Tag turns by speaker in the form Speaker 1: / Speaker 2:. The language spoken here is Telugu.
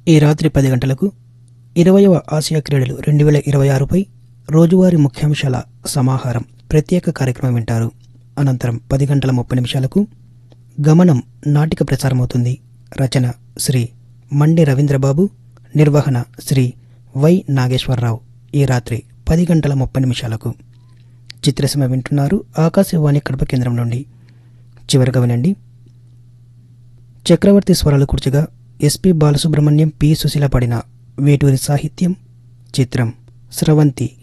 Speaker 1: ఈ రాత్రి పది గంటలకు ఇరవయవ ఆసియా క్రీడలు రెండు వేల ఇరవై ఆరుపై రోజువారీ ముఖ్యాంశాల సమాహారం ప్రత్యేక కార్యక్రమం వింటారు అనంతరం పది గంటల ముప్పై నిమిషాలకు గమనం నాటిక ప్రసారమవుతుంది రచన శ్రీ మండి రవీంద్రబాబు నిర్వహణ శ్రీ వై నాగేశ్వరరావు ఈ రాత్రి పది గంటల ముప్పై నిమిషాలకు చిత్రసీమ వింటున్నారు ఆకాశవాణి కడప కేంద్రం నుండి చివరిగా వినండి చక్రవర్తి స్వరాలు కూర్చగా ఎస్పి బాలసుబ్రహ్మణ్యం పి సుశీల పడిన వేటూరి సాహిత్యం చిత్రం స్రవంతి